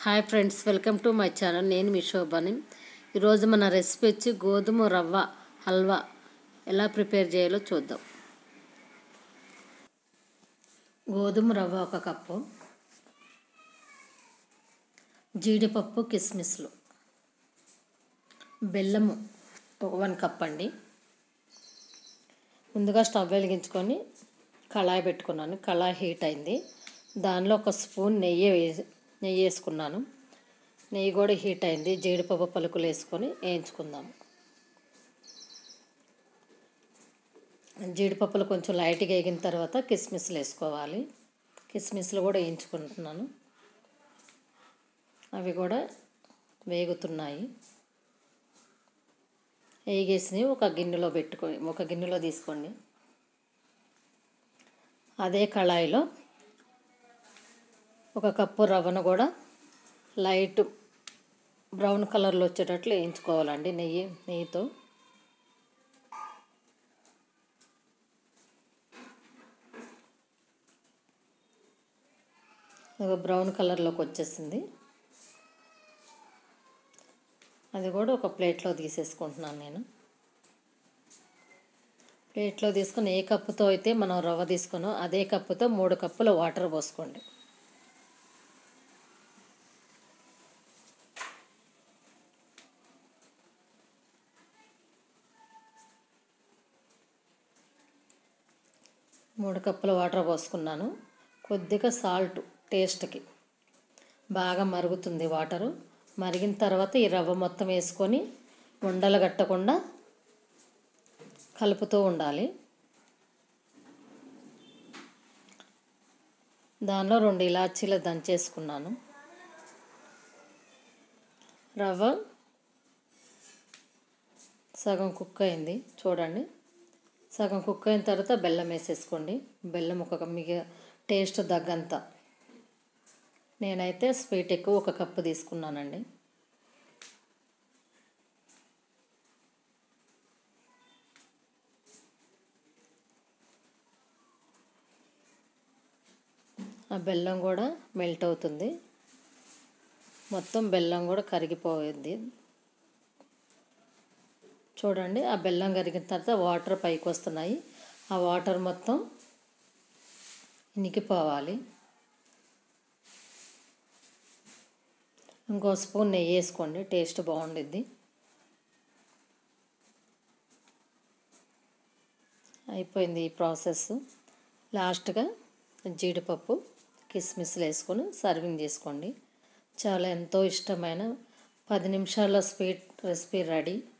hi friends welcome to my channel నేను మీ శోభని ఈరోజు మన రెసిపీ వచ్చి గోధుమ రవ్వ హల్వా ఎలా ప్రిపేర్ చేయాలో చూద్దాం గోధుమ రవ్వ ఒక కప్పు జీడిపప్పు కిస్మిస్లు బెల్లము ఒక వన్ కప్ అండి ముందుగా స్టవ్ వెలిగించుకొని కళాయి పెట్టుకున్నాను కళాయి హీట్ అయింది దానిలో ఒక స్పూన్ నెయ్యి వేసి నెయ్యి వేసుకున్నాను నెయ్యి కూడా హీట్ అయింది జీడిపప్పు పలుకులు వేసుకొని వేయించుకుందాము జీడిపప్పులు కొంచెం లైట్గా వేగిన తర్వాత కిస్మిస్లు వేసుకోవాలి కిస్మిస్లు కూడా వేయించుకుంటున్నాను అవి కూడా వేగుతున్నాయి వేగేసినవి ఒక గిన్నెలో పెట్టుకో ఒక గిన్నెలో తీసుకోండి అదే కళాయిలో ఒక కప్పు రవ్వను కూడా లైట్ బ్రౌన్ కలర్లో వచ్చేటట్లు వేయించుకోవాలండి నెయ్యి నెయ్యితో ఒక బ్రౌన్ కలర్లోకి వచ్చేసింది అది కూడా ఒక ప్లేట్లో తీసేసుకుంటున్నాను నేను ప్లేట్లో తీసుకొని ఏ కప్పుతో అయితే మనం రవ్వ తీసుకున్నాం అదే కప్పుతో మూడు కప్పుల వాటర్ పోసుకోండి మూడు కప్పుల వాటర్ పోసుకున్నాను కొద్దిగా సాల్ట్ టేస్ట్కి బాగా మరుగుతుంది వాటరు మరిగిన తర్వాత ఈ రవ్వ మొత్తం వేసుకొని ఉండలు కట్టకుండా కలుపుతూ ఉండాలి దానిలో రెండు ఇలాచీలు దంచేసుకున్నాను రవ్వ సగం కుక్ అయింది చూడండి సగం కుక్ అయిన తర్వాత బెల్లం వేసేసుకోండి బెల్లం ఒక మీకు టేస్ట్ తగ్గంత నేనైతే స్వీట్ ఎక్కువ ఒక కప్పు తీసుకున్నానండి ఆ బెల్లం కూడా మెల్ట్ అవుతుంది మొత్తం బెల్లం కూడా కరిగిపోయింది చూడండి ఆ బెల్లం కరిగిన తర్వాత వాటర్ పైకి వస్తున్నాయి ఆ వాటర్ మొత్తం ఇనికిపోవాలి ఇంకో స్పూన్ నెయ్యి వేసుకోండి టేస్ట్ బాగుండిద్ది అయిపోయింది ఈ ప్రాసెస్ లాస్ట్గా జీడిపప్పు కిస్మిస్లు వేసుకొని సర్వింగ్ చేసుకోండి చాలా ఎంతో ఇష్టమైన పది నిమిషాల్లో స్వీట్ రెసిపీ రెడీ